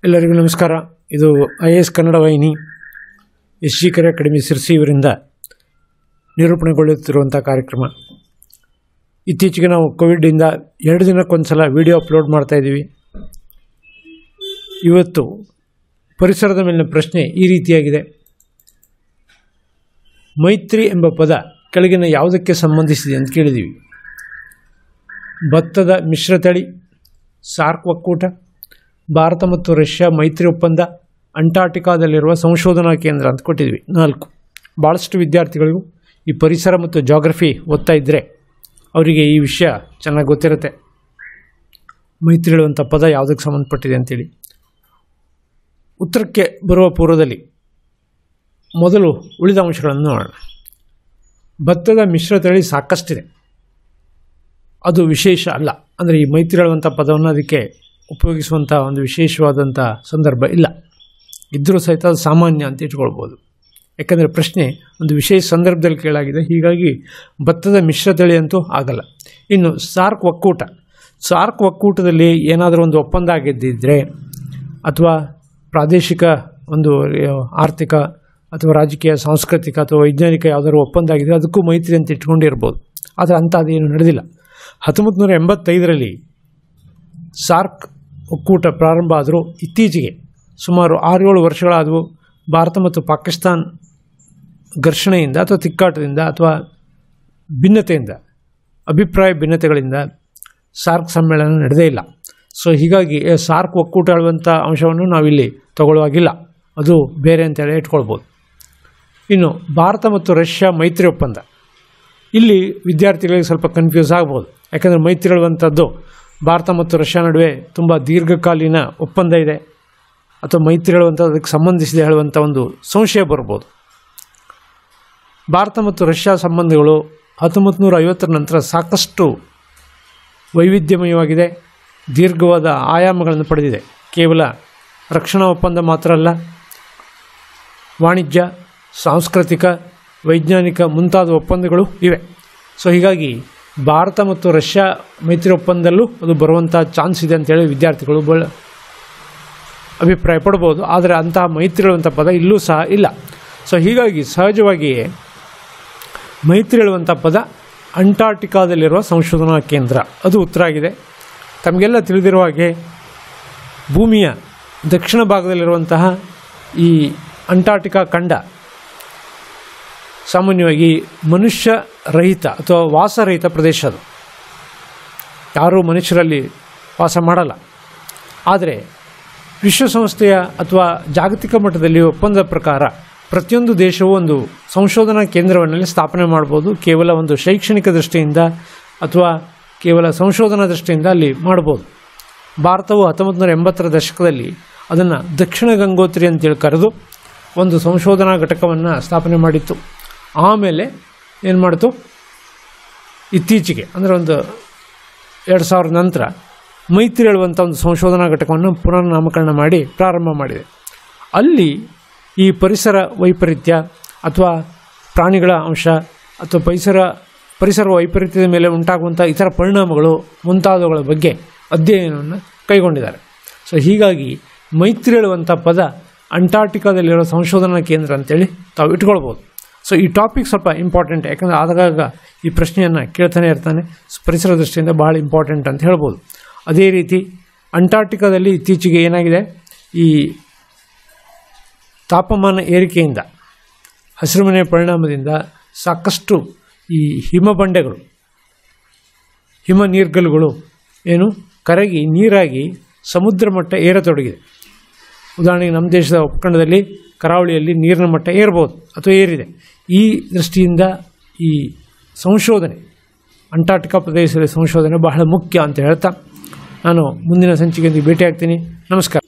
ಎಲ್ಲರಿಗೂ ನಮಸ್ಕಾರ ಇದು ಐ ಎಸ್ ಕನ್ನಡ ವಾಹಿನಿ S G Kere academy Sirsi ಇವರಿಂದ ನಿರೂಪಣೆಗೊಳ್ಳುತ್ತಿರುವಂಥ ಕಾರ್ಯಕ್ರಮ ಇತ್ತೀಚೆಗೆ ನಾವು ಕೋವಿಡಿಂದ ಎರಡು ದಿನಕ್ಕೊಂದು ಸಲ ವಿಡಿಯೋ ಅಪ್ಲೋಡ್ ಮಾಡ್ತಾ ಇದ್ದೀವಿ ಇವತ್ತು ಪರಿಸರದ ಮೇಲಿನ ಪ್ರಶ್ನೆ ಈ ರೀತಿಯಾಗಿದೆ ಮೈತ್ರಿ ಎಂಬ ಪದ ಕೆಳಗಿನ ಯಾವುದಕ್ಕೆ ಸಂಬಂಧಿಸಿದೆ ಅಂತ ಕೇಳಿದ್ದೀವಿ ಭತ್ತದ ಮಿಶ್ರತಳಿ ಸಾರ್ಕ್ ಒಕ್ಕೂಟ ಭಾರತ ಮತ್ತು ರಷ್ಯಾ ಮೈತ್ರಿ ಒಪ್ಪಂದ ಅಂಟಾರ್ಟಿಕಾದಲ್ಲಿರುವ ಸಂಶೋಧನಾ ಕೇಂದ್ರ ಅಂತ ಕೊಟ್ಟಿದ್ವಿ ನಾಲ್ಕು ಭಾಳಷ್ಟು ವಿದ್ಯಾರ್ಥಿಗಳಿಗೂ ಈ ಪರಿಸರ ಮತ್ತು ಜಾಗ್ರಫಿ ಓದ್ತಾ ಇದ್ದರೆ ಅವರಿಗೆ ಈ ವಿಷಯ ಚೆನ್ನಾಗಿ ಗೊತ್ತಿರುತ್ತೆ ಮೈತ್ರಿ ಹೇಳುವಂಥ ಪದ ಯಾವುದಕ್ಕೆ ಸಂಬಂಧಪಟ್ಟಿದೆ ಅಂತೇಳಿ ಉತ್ತರಕ್ಕೆ ಬರುವ ಪೂರ್ವದಲ್ಲಿ ಮೊದಲು ಉಳಿದ ಅಂಶಗಳನ್ನು ನೋಡೋಣ ಭತ್ತದ ಮಿಶ್ರತಳಿ ಸಾಕಷ್ಟಿದೆ ಅದು ವಿಶೇಷ ಅಲ್ಲ ಅಂದರೆ ಈ ಮೈತ್ರಿ ಹೇಳುವಂಥ ಪದವನ್ನು ಅದಕ್ಕೆ ಉಪಯೋಗಿಸುವಂಥ ಒಂದು ವಿಶೇಷವಾದಂಥ ಸಂದರ್ಭ ಇಲ್ಲ ಇದ್ದರೂ ಸಹಿತ ಅದು ಸಾಮಾನ್ಯ ಅಂತ ಇಟ್ಕೊಳ್ಬೋದು ಯಾಕಂದರೆ ಪ್ರಶ್ನೆ ಒಂದು ವಿಶೇಷ ಸಂದರ್ಭದಲ್ಲಿ ಕೇಳಾಗಿದೆ ಹೀಗಾಗಿ ಭತ್ತದ ಮಿಶ್ರತಳಿ ಅಂತೂ ಆಗಲ್ಲ ಇನ್ನು ಸಾರ್ಕ್ ಒಕ್ಕೂಟ ಸಾರ್ಕ್ ಒಕ್ಕೂಟದಲ್ಲಿ ಏನಾದರೂ ಒಂದು ಒಪ್ಪಂದ ಆಗಿದ್ದಿದ್ದರೆ ಅಥವಾ ಪ್ರಾದೇಶಿಕ ಒಂದು ಆ, ಆರ್ಥಿಕ ಅಥವಾ ರಾಜಕೀಯ ಸಾಂಸ್ಕೃತಿಕ ಅಥವಾ ವೈಜ್ಞಾನಿಕ ಯಾವುದಾದ್ರು ಒಪ್ಪಂದ ಆಗಿದೆ ಅದಕ್ಕೂ ಮೈತ್ರಿ ಅಂತ ಇಟ್ಕೊಂಡಿರ್ಬೋದು ಆದರೆ ಅಂಥದ್ದೇನು ನಡೆದಿಲ್ಲ ಹತ್ತೊಂಬತ್ತು ನೂರ ಎಂಬತ್ತೈದರಲ್ಲಿ ಸಾರ್ಕ್ ಒಕ್ಕೂಟ ಪ್ರಾರಂಭ ಆದರೂ ಇತ್ತೀಚೆಗೆ ಸುಮಾರು ಆರು ಏಳು ವರ್ಷಗಳಾದವು ಭಾರತ ಮತ್ತು ಪಾಕಿಸ್ತಾನ್ ಘರ್ಷಣೆಯಿಂದ ಅಥವಾ ತಿಕ್ಕಾಟದಿಂದ ಅಥವಾ ಭಿನ್ನತೆಯಿಂದ ಅಭಿಪ್ರಾಯ ಭಿನ್ನತೆಗಳಿಂದ ಸಾರ್ಕ್ ಸಮ್ಮೇಳನ ನಡೆದೇ ಇಲ್ಲ ಸೊ ಹೀಗಾಗಿ ಏ, ಸಾರ್ಕ್ ಒಕ್ಕೂಟ ಹೇಳುವಂಥ ಅಂಶವನ್ನು ನಾವಿಲ್ಲಿ ತಗೊಳ್ಳುವಾಗಿಲ್ಲ ಅದು ಬೇರೆ ಅಂತೇಳಿ ಇಟ್ಕೊಳ್ಬೋದು ಇನ್ನು ಭಾರತ ಮತ್ತು ರಷ್ಯಾ ಮೈತ್ರಿ ಒಪ್ಪಂದ ಇಲ್ಲಿ ವಿದ್ಯಾರ್ಥಿಗಳಿಗೆ ಸ್ವಲ್ಪ ಕನ್ಫ್ಯೂಸ್ ಆಗ್ಬೋದು ಯಾಕಂದರೆ ಮೈತ್ರಿ ಹೇಳುವಂಥದ್ದು ಭಾರತ ಮತ್ತು ರಷ್ಯಾ ನಡುವೆ ತುಂಬ ದೀರ್ಘಕಾಲೀನ ಒಪ್ಪಂದ ಇದೆ ಅಥವಾ ಮೈತ್ರಿ ಹೇಳುವಂಥದ್ದು ಅದಕ್ಕೆ ಸಂಬಂಧಿಸಿದೆ ಹೇಳುವಂಥ ಒಂದು ಸಂಶಯ ಬರ್ಬೋದು ಭಾರತ ಮತ್ತು ರಷ್ಯಾ ಸಂಬಂಧಗಳು ಹತ್ತೊಂಬತ್ತು ನೂರ ಐವತ್ತರ ನಂತರ ಸಾಕಷ್ಟು ವೈವಿಧ್ಯಮಯವಾಗಿದೆ ದೀರ್ಘವಾದ ಆಯಾಮಗಳನ್ನು ಪಡೆದಿದೆ ಕೇವಲ ರಕ್ಷಣಾ ಒಪ್ಪಂದ ಮಾತ್ರ ಅಲ್ಲ ವಾಣಿಜ್ಯ ಸಾಂಸ್ಕೃತಿಕ ವೈಜ್ಞಾನಿಕ ಮುಂತಾದ ಒಪ್ಪಂದಗಳು ಇವೆ ಸೊ ಹೀಗಾಗಿ ಭಾರತ ಮತ್ತು ರಷ್ಯಾ ಮೈತ್ರಿ ಒಪ್ಪಂದದಲ್ಲೂ ಅದು ಬರುವಂಥ ಚಾನ್ಸ್ ಇದೆ ಅಂತೇಳಿ ವಿದ್ಯಾರ್ಥಿಗಳು ಬಳ ಅಭಿಪ್ರಾಯ ಪಡ್ಬೋದು ಆದರೆ ಅಂತಹ ಮೈತ್ರಿ ಹೇಳುವಂಥ ಪದ ಇಲ್ಲೂ ಸಹ ಇಲ್ಲ ಸೊ ಹೀಗಾಗಿ ಸಹಜವಾಗಿಯೇ ಮೈತ್ರಿ ಹೇಳುವಂಥ ಪದ ಅಂಟಾರ್ಟಿಕಾದಲ್ಲಿರುವ ಸಂಶೋಧನಾ ಕೇಂದ್ರ ಅದು ಉತ್ತರ ಆಗಿದೆ ತಮಗೆಲ್ಲ ತಿಳಿದಿರುವ ಹಾಗೆ ಭೂಮಿಯ ದಕ್ಷಿಣ ಭಾಗದಲ್ಲಿರುವಂತಹ ಈ ಅಂಟಾರ್ಟಿಕಾ ಖಂಡ ಸಾಮಾನ್ಯವಾಗಿ ಮನುಷ್ಯ ರಹಿತ ಅಥವಾ ವಾಸರಹಿತ ಪ್ರದೇಶ ಅದು ಯಾರೂ ಮನುಷ್ಯರಲ್ಲಿ ವಾಸ ಮಾಡಲ್ಲ ಆದರೆ ವಿಶ್ವಸಂಸ್ಥೆಯ ಅಥವಾ ಜಾಗತಿಕ ಮಟ್ಟದಲ್ಲಿ ಒಪ್ಪಂದದ ಪ್ರಕಾರ ಪ್ರತಿಯೊಂದು ದೇಶವೂ ಒಂದು ಸಂಶೋಧನಾ ಕೇಂದ್ರವನ್ನಲ್ಲಿ ಸ್ಥಾಪನೆ ಮಾಡ್ಬೋದು ಕೇವಲ ಒಂದು ಶೈಕ್ಷಣಿಕ ದೃಷ್ಟಿಯಿಂದ ಅಥವಾ ಕೇವಲ ಸಂಶೋಧನಾ ದೃಷ್ಟಿಯಿಂದ ಅಲ್ಲಿ ಮಾಡ್ಬೋದು ಭಾರತವು ಹತ್ತೊಂಬತ್ತು ನೂರ ಎಂಬತ್ತರ ದಶಕದಲ್ಲಿ ಅದನ್ನು ದಕ್ಷಿಣ ಗಂಗೋತ್ರಿ ಅಂತೇಳಿ ಕರೆದು ಒಂದು ಸಂಶೋಧನಾ ಘಟಕವನ್ನು ಸ್ಥಾಪನೆ ಮಾಡಿತ್ತು ಆಮೇಲೆ ಏನು ಮಾಡಿತು ಇತ್ತೀಚೆಗೆ ಅಂದರೆ ಒಂದು ಎರಡು ಸಾವಿರದ ನಂತರ ಮೈತ್ರಿ ಹೇಳುವಂಥ ಒಂದು ಸಂಶೋಧನಾ ಘಟಕವನ್ನು ಪುನರ್ ನಾಮಕರಣ ಮಾಡಿ ಪ್ರಾರಂಭ ಮಾಡಿದೆ ಅಲ್ಲಿ ಈ ಪರಿಸರ ವೈಪರೀತ್ಯ ಅಥವಾ ಪ್ರಾಣಿಗಳ ಅಂಶ ಅಥವಾ ಪರಿಸರ ಪರಿಸರ ವೈಪರೀತ್ಯದ ಮೇಲೆ ಉಂಟಾಗುವಂಥ ಇತರ ಪರಿಣಾಮಗಳು ಮುಂತಾದವುಗಳ ಬಗ್ಗೆ ಅಧ್ಯಯನವನ್ನು ಕೈಗೊಂಡಿದ್ದಾರೆ ಸೊ ಹೀಗಾಗಿ ಮೈತ್ರಿ ಹೇಳುವಂಥ ಪದ ಅಂಟಾರ್ಟಿಕಾದಲ್ಲಿರೋ ಸಂಶೋಧನಾ ಕೇಂದ್ರ ಅಂತೇಳಿ ತಾವು ಇಟ್ಕೊಳ್ಬೋದು ಸೊ ಈ ಟಾಪಿಕ್ ಸ್ವಲ್ಪ ಇಂಪಾರ್ಟೆಂಟ್ ಯಾಕಂದರೆ ಆಗಾಗ ಈ ಪ್ರಶ್ನೆಯನ್ನು ಕೇಳ್ತಾನೆ ಇರ್ತಾನೆ ಸ್- ಪರಿಸರ ದೃಷ್ಟಿಯಿಂದ ಭಾಳ ಇಂಪಾರ್ಟೆಂಟ್ ಅಂತ ಹೇಳ್ಬೋದು ಅದೇ ರೀತಿ ಅಂಟಾರ್ಟಿಕಾದಲ್ಲಿ ಇತ್ತೀಚೆಗೆ ಏನಾಗಿದೆ ಈ ತಾಪಮಾನ ಏರಿಕೆಯಿಂದ ಹಸಿರುಮನೆ ಪರಿಣಾಮದಿಂದ ಸಾಕಷ್ಟು ಈ ಹಿಮಬಂಡೆಗಳು ಹಿಮ ನೀರ್ಗಲ್ಲುಗಳು ಏನು ಕರಗಿ ನೀರಾಗಿ ಸಮುದ್ರ ಮಟ್ಟ ಏರತೊಡಗಿದೆ ಉದಾಹರಣೆಗೆ ನಮ್ಮ ದೇಶದ ಉಪಖಂಡದಲ್ಲಿ ಕರಾವಳಿಯಲ್ಲಿ ನೀರಿನ ಮಟ್ಟ ಏರ್ಬೋದು ಅಥವಾ ಏರಿದೆ ಈ ದೃಷ್ಟಿಯಿಂದ ಈ ಸಂಶೋಧನೆ ಅಂಟಾರ್ಟಿಕಾ ಪ್ರದೇಶದಲ್ಲಿ ಸಂಶೋಧನೆ ಬಹಳ ಮುಖ್ಯ ಅಂತ ಹೇಳ್ತಾ ನಾನು ಮುಂದಿನ ಸಂಚಿಕೆಯೊಂದಿಗೆ ಭೇಟಿ ಆಗ್ತೀನಿ ನಮಸ್ಕಾರ